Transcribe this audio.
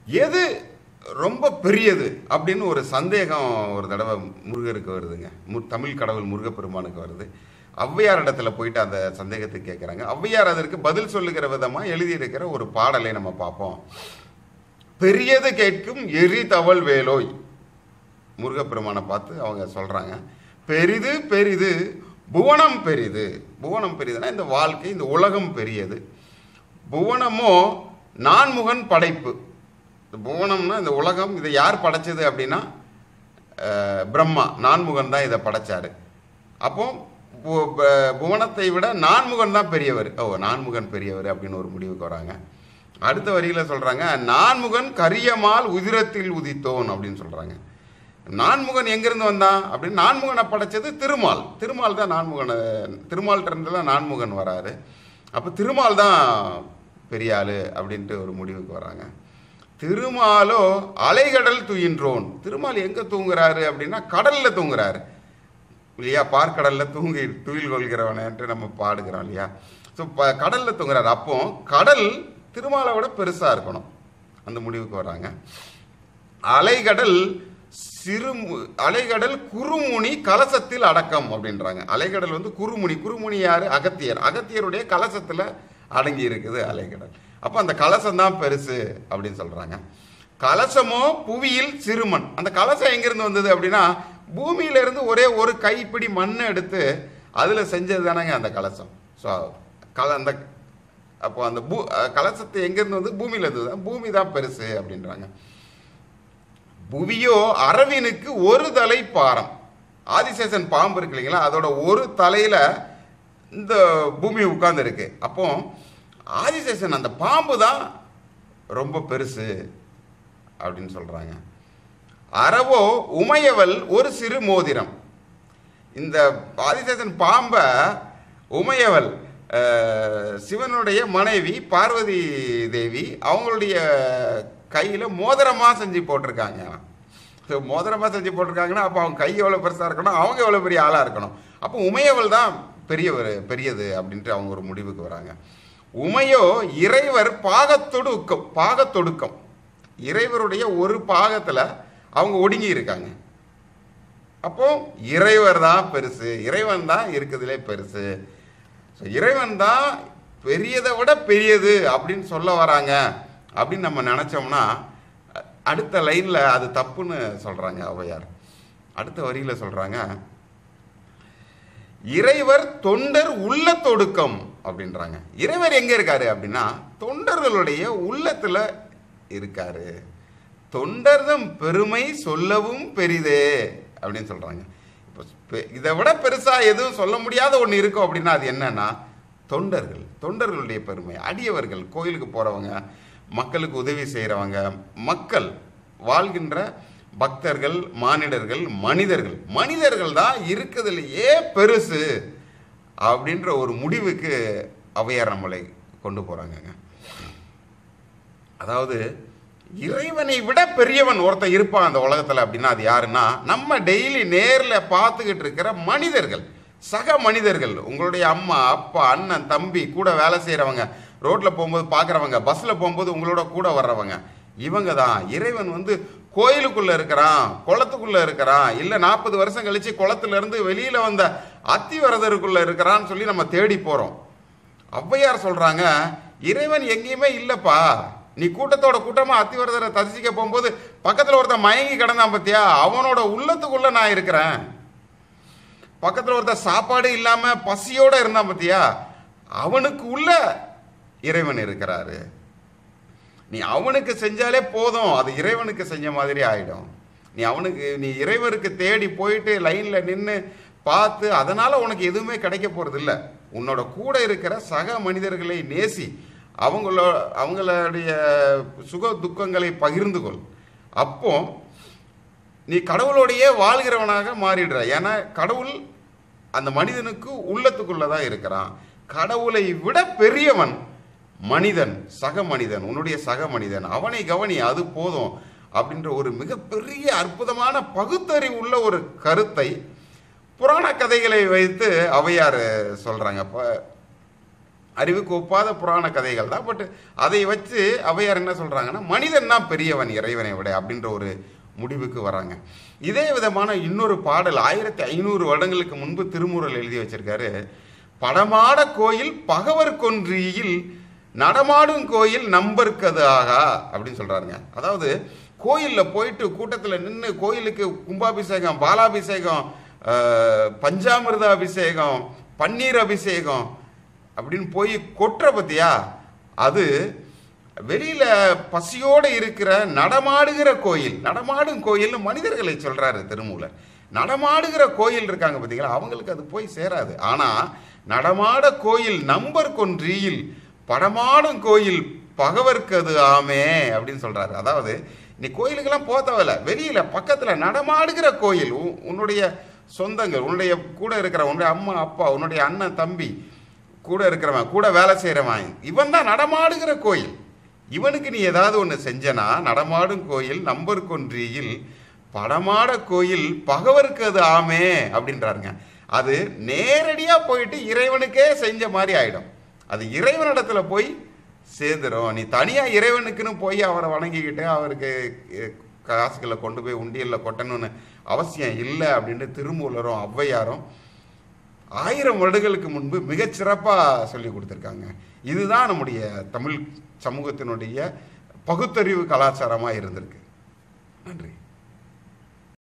எது ரொம்ப பெரியது அப்படின்னு ஒரு சந்தேகம் ஒரு தடவை முருகருக்கு வருதுங்க மு தமிழ் கடவுள் முருகப்பெருமானுக்கு வருது ஔவையார் இடத்துல போயிட்டு அந்த சந்தேகத்தை கேட்குறாங்க ஔவையார் அதற்கு பதில் சொல்லுகிற விதமாக எழுதியிருக்கிற ஒரு பாடலை நம்ம பார்ப்போம் பெரியது கேட்கும் எரி தவள் வேலோய் முருகப்பெருமானை பார்த்து அவங்க சொல்கிறாங்க பெரிது பெரிது புவனம் பெரிது புவனம் பெரிதுன்னா இந்த வாழ்க்கை இந்த உலகம் பெரியது புவனமோ நான்முகன் படைப்பு இந்த புவனம்னா இந்த உலகம் இதை யார் படைச்சது அப்படின்னா அஹ், பிரம்மா நான்முகன் தான் இதை படைச்சாரு அப்போ பு- ப- புவனத்தை விட நான்முகன் தான் பெரியவர் ஓ நான்முகன் பெரியவர் அப்படின்னு ஒரு முடிவுக்கு வராங்க அடுத்த வரியில் சொல்றாங்க நான்முகன் கரியமால் உதிரத்தில் உதித்தோன் அப்படின்னு சொல்றாங்க நான்முகன் எங்கிருந்து வந்தான் அப்படின்னு நான்முகனை படைச்சது திருமால் திருமால் தான் நான்முகனை திருமால்கிட்ட இருந்து தான் நான்முகன் வராரு அப்போ திருமால் தான் பெரிய ஆளு அப்படின்ட்டு ஒரு முடிவுக்கு வராங்க திருமாலோ அலைகடல் துயின்றோன் திருமால் எங்க தூங்குறாரு அப்படின்னா கடல்ல தூங்குறாரு இல்லையா பார்க்கடல்ல தூங்கி துயில் கொள்கிறவனன்ட்டு நம்ம பாடுகிறோம் இல்லையா ஸோ கடல்ல தூங்குறாரு அப்போ கடல் திருமாலை விட பெருசா இருக்கணும் அந்த முடிவுக்கு வராங்க அலைகடல் சிறு அலைகடல் குறுமுனி கலசத்தில் அடக்கம் அப்படின்றாங்க அலைகடல் வந்து குறுமுனி குறுமுனி யாரு அகத்தியர் அகத்தியருடைய கலசத்துல அடங்கி இருக்குது அலைகடல் அப்போ அந்த கலசம் தான் பெருசு அப்படின்னு சொல்றாங்க கலசமோ புவியில் சிறுமண் அந்த கலசம் எங்கிருந்து வந்தது அப்படின்னா பூமியில இருந்து ஒரே ஒரு கைப்பிடி மண்ணை எடுத்து அதுல செஞ்சது தானேங்க அந்த கலசம் ஸோ கல அந்த அப்போ அந்த பூ அஹ் கலசத்தை எங்கிருந்து வந்து பூமியில இருந்து தான் பூமி தான் பெருசு அப்படின்றாங்க புவியோ அரவினுக்கு ஒரு தலை பாரம் ஆதிசேஷன் பாம்பு இருக்கு இல்லைங்களா அதோட ஒரு தலையில இந்த பூமி உட்கார்ந்து இருக்கு அப்போ ஆதிசேஷன் அந்த பாம்பு தான் ரொம்ப பெருசு அப்படின்னு சொல்றாங்க அறவோ உமையவள் ஒரு சிறு மோதிரம் இந்த ஆதிசேஷன் பாம்பை உமையவள் அஹ், சிவனுடைய மனைவி பார்வதி தேவி அவங்களுடைய கையில் மோதிரமாக செஞ்சு போட்டிருக்காங்க ஸோ மோதிரமாக செஞ்சு போட்டிருக்காங்கன்னா அப்போ அவங்க கை எவ்வளோ பெருசாக இருக்கணும் அவங்க எவ்வளோ பெரிய ஆளாக இருக்கணும் அப்போ உமையவள் தான் பெரியவர் பெரியது அப்படின்ட்டு அவங்க ஒரு முடிவுக்கு வராங்க உமையோ இறைவர் பாகத்தொடுக்கம் பாகத்தொடுக்கம் இறைவருடைய ஒரு பாகத்தில் அவங்க ஒடுங்கி இருக்காங்க அப்போ இறைவர் தான் பெருசு இறைவன் தான் இருக்குதுலே பெருசு ஸோ இறைவன் தான் பெரியதை விட பெரியது அப்படின்னு சொல்ல வராங்க அப்படின்னு நம்ம நினச்சோம்னா அ- அடுத்த லைனில் அது தப்புன்னு சொல்கிறாங்க ஔவையார் அடுத்த வரியில் சொல்கிறாங்க இறைவர் தொண்டர் உள்ள தொடுக்கம் அப்படின்றாங்க இறைவர் எங்க இருக்காரு அப்படின்னா தொண்டர்களுடைய உள்ளத்துல இருக்காரு தொண்டர்தம் பெருமை சொல்லவும் பெரிதே அப்படின்னு சொல்றாங்க இப்போ பெ- இதை விட பெருசா எதுவும் சொல்ல முடியாத ஒன்று இருக்கும் அப்படின்னா அது என்னன்னா தொண்டர்கள் தொண்டர்களுடைய பெருமை அடியவர்கள் கோயிலுக்கு போறவங்க மக்களுக்கு உதவி செய்கிறவங்க மக்கள் வாழ்கின்ற பக்தர்கள் மானிடர்கள் மனிதர்கள் மனிதர்கள் தான் இருக்கிறதுலையே பெருசு அப்படின்ற ஒரு முடிவுக்கு ஔவையார் நம்மளை கொண்டு போறாங்கங்க அதாவது இறைவனை விட பெரியவன் ஒருத்தன் இருப்பான் அந்த உலகத்துல அப்படின்னா அது யாருன்னா நம்ம டெய்லி நேர்ல பார்த்துக்கிட்டு இருக்கிற மனிதர்கள் சக மனிதர்கள் உங்களுடைய அம்மா அப்பா அண்ணன் தம்பி கூட வேலை செய்றவங்க ரோட்ல போகும்போது பார்க்கறவங்க பஸ்ல போகும்போது உங்களோட கூட வர்றவங்க இவங்க தான் இறைவன் வந்து கோயிலுக்குள்ள இருக்கிறான் குளத்துக்குள்ள இருக்கிறான் இல்ல நாற்பது வருஷம் கழிச்சு குளத்துல இருந்து வெளியில வந்த அத்திவரதருக்குள்ள இருக்கிறான்னு சொல்லி நம்ம தேடி போறோம் ஔவையார் சொல்றாங்க இறைவன் எங்கேயுமே இல்லப்பா நீ கூட்டத்தோட கூட்டமா அத்திவரதரை தரிசிக்க போகும்போது பக்கத்துல ஒருத்தன் மயங்கி கிடந்தான் பத்தியா அவனோட உள்ளத்துக்குள்ள நான் இருக்கிறேன் பக்கத்துல ஒருத்தன் சாப்பாடு இல்லாம பசியோட இருந்தான் பத்தியா அவனுக்கு உள்ள இறைவன் இருக்கிறாரு நீ அவனுக்கு செஞ்சாலே போதும் அது இறைவனுக்கு செஞ்ச மாதிரி ஆயிடும் நீ அவனுக்கு நீ இறைவனுக்கு தேடி போயிட்டு லைன்ல நின்று பார்த்து அதனால உனக்கு எதுவுமே கிடைக்க போறது இல்ல உன்னோட கூட இருக்கிற சக மனிதர்களை நேசி அவங்களோ அவங்களுடைய சுக துக்கங்களை பகிர்ந்து கொள் அப்போ நீ கடவுளோடையே வாழ்கிறவனாக மாறிடுற ஏன்னா கடவுள் அந்த மனிதனுக்கு உள்ளத்துக்குள்ள தான் இருக்கிறான் கடவுளை விட பெரியவன் மனிதன் சக மனிதன் உன்னுடைய சக மனிதன் அவனை கவனி அது போதும் அப்படின்ற ஒரு மிகப்பெரிய அற்புதமான பகுத்தறிவு உள்ள ஒரு கருத்தை புராண கதைகளை வைத்து ஔவையார் சொல்றாங்க அப்ப அறிவுக்கு ஒப்பாத புராண கதைகள் தான் பட் அதை வச்சு அவையார் என்ன சொல்றாங்கன்னா மனிதன் தான் பெரியவன் இறைவனை விட அப்படின்ற ஒரு முடிவுக்கு வராங்க இதே விதமான இன்னொரு பாடல் ஆயிரத்தி ஐநூறு வருடங்களுக்கு முன்பு திருமுறள் எழுதி வச்சிருக்காரு படமாட கோயில் பகவர் கொன்றியில் நடமாடும் கோயில் நம்பர்க்கது ஆகா அப்படின்னு சொல்றாருங்க அதாவது கோயிலில் போயிட்டு கூட்டத்தில் நின்று கோயிலுக்கு கும்பாபிஷேகம் பாலாபிஷேகம் அஹ், பஞ்சாமிர்த அபிஷேகம் பன்னீர் அபிஷேகம் அப்படின்னு போய் கொட்டுற பத்தியா அது வெளியில பசியோடு இருக்கிற நடமாடுகிற கோயில் நடமாடும் கோயில்னு மனிதர்களை சொல்றாரு திருமூலர் நடமாடுகிற கோயில் இருக்காங்க பார்த்தீங்களா அவங்களுக்கு அது போய் சேராது ஆனா நடமாட கோயில் நம்பர் கொன்றியில் படமாடும் கோயில் பகவர்க்கு அது ஆமே அப்படின்னு சொல்றாரு அதாவது நீ கோயிலுக்கெல்லாம் போக தேவையில்ல வெளியில பக்கத்துல நடமாடுகிற கோயில் உன்- உன்னுடைய சொந்தங்கள் உன்னுடைய கூட இருக்கிற உன்னுடைய அம்மா அப்பா உன்னுடைய அண்ணன் தம்பி கூட இருக்கிறவன் கூட வேலை செய்கிறவன் இவன் தான் நடமாடுகிற கோயில் இவனுக்கு நீ ஏதாவது ஒன்று செஞ்சனா நடமாடும் கோயில் நம்பர் கொன்றியில் படமாட கோயில் பகவருக்கு அது ஆமே அப்படின்றாருங்க அது நேரடியாக போயிட்டு இறைவனுக்கே செஞ்ச மாதிரி ஆயிடும் அது இறைவனிடத்துல போய் சேர்ந்துரும் நீ தனியாக இறைவனுக்குன்னு போய் அவரை வணங்கிக்கிட்டு அவருக்கு அஹ், காசுகளை கொண்டு போய் உண்டியலில் கொட்டணும்னு அவசியம் இல்லை அப்படின்ட்டு திருமூலரும் ஔவையாரும் ஆயிரம் வருடங்களுக்கு முன்பு மிகச் சிறப்பாக சொல்லி கொடுத்துருக்காங்க இதுதான் நம்முடைய தமிழ் சமூகத்தினுடைய பகுத்தறிவு கலாச்சாரமாக இருந்திருக்கு நன்றி